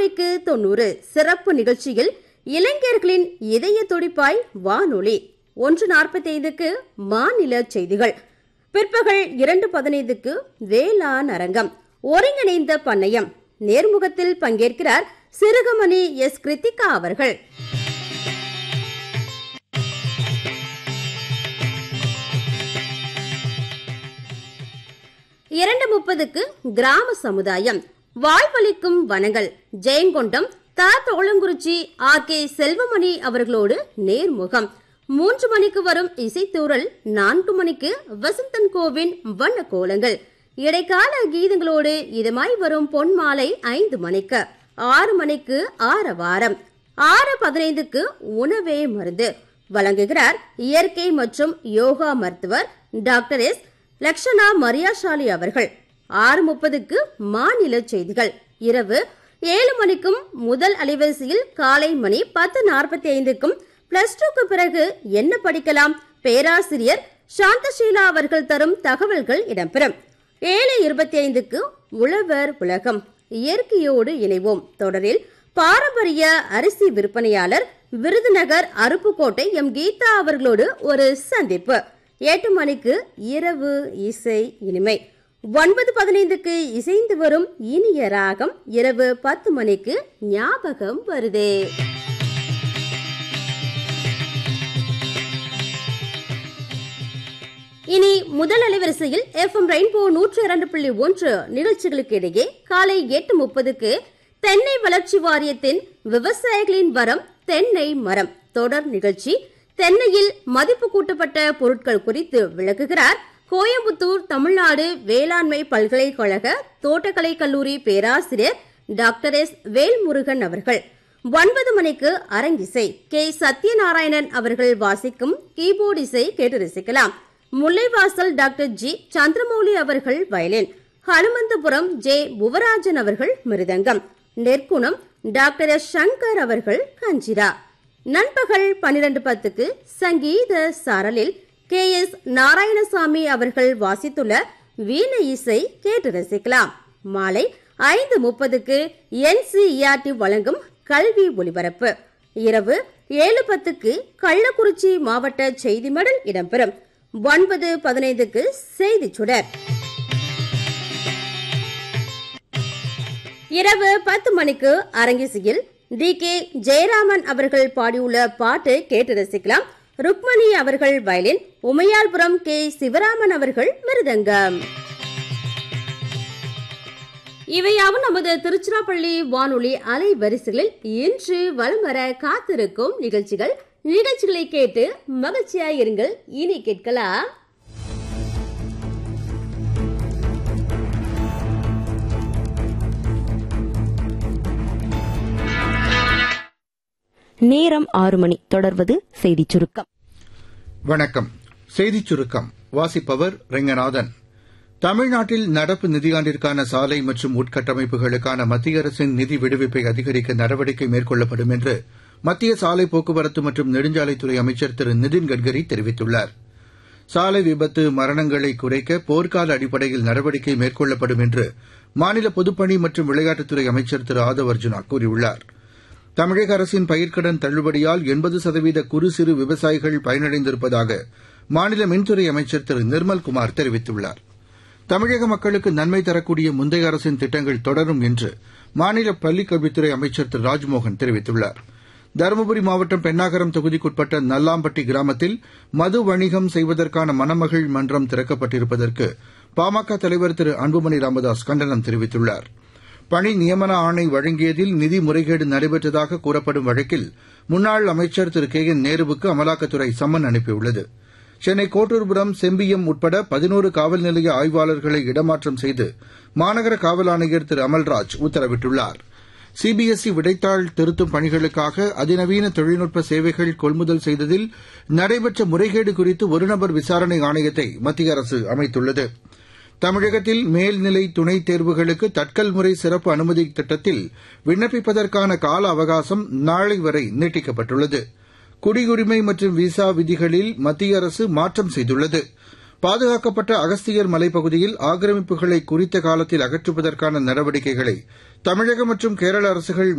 வானொலிக்கு தொண்ணூறு சிறப்பு நிகழ்ச்சியில் இளைஞர்களின் இதய துடிப்பாய் வானொலி ஒன்று நாற்பத்தைந்துக்கு மாநில செய்திகள் பிற்பகல் இரண்டு பதினைந்துக்கு வேளாண் அரங்கம் ஒருங்கிணைந்த பண்ணையம் நேர்முகத்தில் பங்கேற்கிறார் சிறுகமணி எஸ் கிருத்திகா அவர்கள் இரண்டு முப்பதுக்கு கிராம சமுதாயம் வாழ்வளிக்கும் வனங்கள் ஜெயங்கொண்டம் த தோளங்குறிச்சி ஆர் கே செல்வமணி அவர்களோடு நேர்முகம் மூன்று மணிக்கு வரும் இசைத்தூரல் நான்கு மணிக்கு வசந்தன் கோவின் வண்ண கோலங்கள் இடைக்கால கீதங்களோடு இதமாய் வரும் பொன் மாலை ஐந்து மணிக்கு ஆறு மணிக்கு ஆரவாரம் ஆறு பதினைந்துக்கு உணவே மருந்து வழங்குகிறார் இயற்கை மற்றும் யோகா மருத்துவர் டாக்டர் எஸ் லக்ஷனா மரியாஷாலி அவர்கள் ஆறு முப்பதுக்கு மாநில செய்திகள் இரவு ஏழு மணிக்கும் முதல் அலைவரிசையில் காலை மணி பத்து நாற்பத்தி ஐந்துக்கும் பிளஸ் டூக்கு பிறகு என்ன படிக்கலாம் பேராசிரியர் சாந்தஷீலா அவர்கள் தரும் தகவல்கள் இடம்பெறும் ஏழு இருபத்தி ஐந்துக்கு உழவர் உலகம் இயற்கையோடு இணைவோம் தொடரில் பாரம்பரிய அரிசி விற்பனையாளர் விருதுநகர் அருப்புக்கோட்டை எம் கீதா அவர்களோடு ஒரு சந்திப்பு எட்டு மணிக்கு இரவு இசை இனிமை ஒன்பது பதினைந்துக்கு இசைந்து வரும் இனிய ராகம் இரவு பத்து மணிக்கு ஞாபகம் வருதே இனி முதல் அலைவரிசையில் எஃப் எம் ரெயின்போ நூற்று இரண்டு புள்ளி ஒன்று நிகழ்ச்சிகளுக்கு இடையே காலை எட்டு முப்பதுக்கு தென்னை வளர்ச்சி வாரியத்தின் விவசாயிகளின் வரம் தென்னை மரம் தொடர் நிகழ்ச்சி தென்னையில் மதிப்பு கூட்டப்பட்ட பொருட்கள் குறித்து விளக்குகிறார் கோயம்புத்தூர் தமிழ்நாடு வேளாண்மை பல்கலைக்கழக தோட்டக்கலை கல்லூரி பேராசிரியர் டாக்டர் எஸ் வேல்முருகன் அவர்கள் ஒன்பது மணிக்கு அரங்கிசை கே சத்யநாராயணன் அவர்கள் வாசிக்கும் கீபோர்டு இசை கேட்டு ரசிக்கலாம் முல்லைவாசல் டாக்டர் ஜி சந்திரமௌலி அவர்கள் வயலின் ஹனுமந்தபுரம் ஜே புவராஜன் அவர்கள் மிருதங்கம் நெற்குணம் டாக்டர் எஸ் சங்கர் அவர்கள் கஞ்சிரா நண்பகல் பன்னிரண்டு பத்துக்கு சங்கீத சாரலில் கே எஸ் நாராயணசாமி அவர்கள் வாசித்துள்ள வீண இசை கேட்டு ரசிக்கலாம் மாலை ஐந்து முப்பதுக்கு என்சிஇஆர்டி வழங்கும் கல்வி ஒலிபரப்பு இரவு ஏழு பத்துக்கு கள்ளக்குறிச்சி மாவட்ட செய்தி மடல் இடம்பெறும் ஒன்பது பதினைந்துக்கு செய்தி சுடர் இரவு பத்து மணிக்கு அரங்கிசையில் டி கே ஜெயராமன் அவர்கள் பாடியுள்ள பாட்டு கேட்டு ரசிக்கலாம் ருக்மணி அவர்கள் வயலின் உமையால்புரம் கே சிவராமன் அவர்கள் மிருதங்கம் இவையாவும் நமது திருச்சிராப்பள்ளி வானொலி அலைவரிசைகளில் இன்று வலம் வர காத்திருக்கும் நிகழ்ச்சிகள் நிகழ்ச்சிகளை கேட்டு மகிழ்ச்சியாயிருங்கள் இனி கேட்கலாம் நேரம் ஆறு மணி தொடர்வது செய்திச் சுருக்கம் வணக்கம் செய்திச் சுருக்கம் வாசிப்பவர் ரெங்கநாதன் தமிழ்நாட்டில் நடப்பு நிதியாண்டிற்கான சாலை மற்றும் உட்கட்டமைப்புகளுக்கான மத்திய அரசின் நிதி விடுவிப்பை அதிகரிக்க நடவடிக்கை மேற்கொள்ளப்படும் என்று மத்திய சாலை போக்குவரத்து மற்றும் நெடுஞ்சாலைத்துறை அமைச்சர் திரு நிதின் கட்கரி தெரிவித்துள்ளார் சாலை விபத்து மரணங்களை குறைக்க போர்க்கால அடிப்படையில் நடவடிக்கை மேற்கொள்ளப்படும் என்று மாநில பொதுப்பணி மற்றும் விளையாட்டுத்துறை அமைச்சர் திரு ஆதவ் அர்ஜுனா கூறியுள்ளாா் தமிழக அரசின் பயிர்க்கடன் தள்ளுபடியால் எண்பது சதவீத குறு சிறு விவசாயிகள் பயனடைந்திருப்பதாக மாநில மின்துறை அமைச்சர் திரு நிர்மல்குமார் தெரிவித்துள்ளார் தமிழக மக்களுக்கு நன்மை தரக்கூடிய முந்தைய அரசின் திட்டங்கள் தொடரும் என்று மாநில பள்ளிக்கல்வித்துறை அமைச்சர் திரு ராஜ்மோகன் தெரிவித்துள்ளார் தருமபுரி மாவட்டம் பெண்ணாகரம் தொகுதிக்குட்பட்ட நல்லாம்பட்டி கிராமத்தில் மது வணிகம் செய்வதற்கான மணமகள் மன்றம் திறக்கப்பட்டிருப்பதற்கு பாமக தலைவர் திரு அன்புமணி ராமதாஸ் கண்டனம் தெரிவித்துள்ளாா் பணி நியமன ஆணை வழங்கியதில் நிதி முறைகேடு நடைபெற்றதாக கூறப்படும் வழக்கில் முன்னாள் அமைச்சர் திரு கே என் நேருவுக்கு அமலாக்கத்துறை சம்மன் அனுப்பியுள்ளது சென்னை கோட்டூர்புரம் செம்பியம் உட்பட பதினோரு காவல் நிலைய ஆய்வாளர்களை இடமாற்றம் செய்து மாநகர காவல் ஆணையர் திரு அமல்ராஜ் உத்தரவிட்டுள்ளார் சிபிஎஸ்இ விடைத்தாள் திருத்தும் பணிகளுக்காக அதிநவீன தொழில்நுட்ப சேவைகள் கொள்முதல் செய்ததில் நடைபெற்ற முறைகேடு குறித்து ஒருநபர் விசாரணை ஆணையத்தை மத்திய அரசு அமைத்துள்ளது தமிழகத்தில் மேல்நிலை துணைத் தேர்வுகளுக்கு தட்கல் முறை சிறப்பு அனுமதி திட்டத்தில் விண்ணப்பிப்பதற்கான கால அவகாசம் நாளை வரை நீட்டிக்கப்பட்டுள்ளது குடியுரிமை மற்றும் விசா விதிகளில் மத்திய அரசு மாற்றம் செய்துள்ளது பாதுகாக்கப்பட்ட அகஸ்தியர் மலைப்பகுதியில் ஆக்கிரமிப்புகளை குறித்த காலத்தில் அகற்றுவதற்கான நடவடிக்கைகளை தமிழக மற்றும் கேரள அரசுகள்